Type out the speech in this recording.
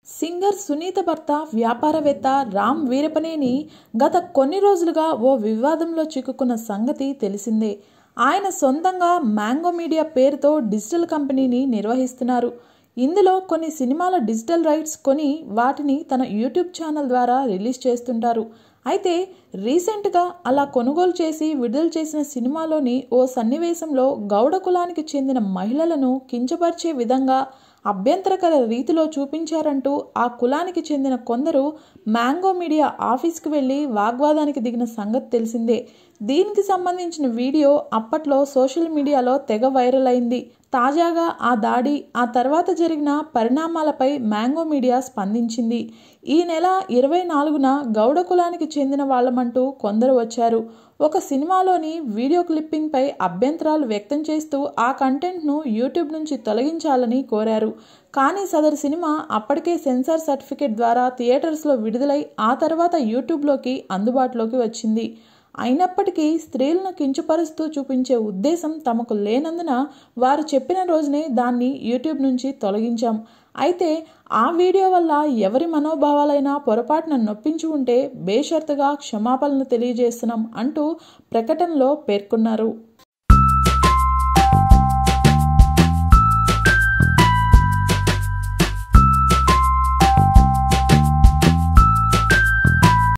singer Sunitha భర్త వ్యాపారవేత్త రామ్ వీరపనేని గత కొన్ని రోజులుగా ఓ వివాదంలో చిక్కుకున్న సంగతి తెలిసిందే ఆయన సొంతంగా మ్యాంగో మీడియా పేరుతో డిజిటల్ కంపెనీని నిర్వహిస్తున్నారు ఇందులో కొన్ని సినిమాల డిజిటల్ రైట్స్ కొని వాటిని తన యూట్యూబ్ ఛానల్ ద్వారా రిలీజ్ చేస్తుంటారు అయితే రీసెంట్గా అలా కొనుగోలు చేసి విడుదల చేసిన సినిమాలోని ఓ సన్నివేశంలో గౌడ కులానికి చెందిన మహిళలను కించపరిచే విధంగా అభ్యంతరకర రీతిలో చూపించారంటూ ఆ కులానికి చెందిన కొందరు మ్యాంగో మీడియా ఆఫీస్కి వెళ్ళి వాగ్వాదానికి దిగిన సంగతి తెలిసిందే దీనికి సంబంధించిన వీడియో అప్పట్లో సోషల్ మీడియాలో తెగ వైరల్ అయింది తాజాగా ఆ దాడి ఆ తర్వాత జరిగిన పరిణామాలపై మ్యాంగో మీడియా స్పందించింది ఈ నెల ఇరవై నాలుగున గౌడ కులానికి చెందిన వాళ్ళమంటూ కొందరు వచ్చారు ఒక సినిమాలోని వీడియో క్లిప్పింగ్పై అభ్యంతరాలు వ్యక్తం చేస్తూ ఆ కంటెంట్ను యూట్యూబ్ నుంచి తొలగించాలని కోరారు కానీ సదరు సినిమా అప్పటికే సెన్సార్ సర్టిఫికేట్ ద్వారా థియేటర్స్లో విడుదలై ఆ తర్వాత యూట్యూబ్లోకి అందుబాటులోకి వచ్చింది అయినప్పటికీ స్త్రీలను కించపరుస్తూ చూపించే ఉద్దేశం తమకు లేనందున వారు చెప్పిన రోజునే దాన్ని యూట్యూబ్ నుంచి తొలగించాం అయితే ఆ వీడియో వల్ల ఎవరి మనోభావాలైనా పొరపాటున నొప్పించి ఉంటే బేషరతుగా క్షమాపణలు తెలియజేస్తున్నాం అంటూ ప్రకటనలో పేర్కొన్నారు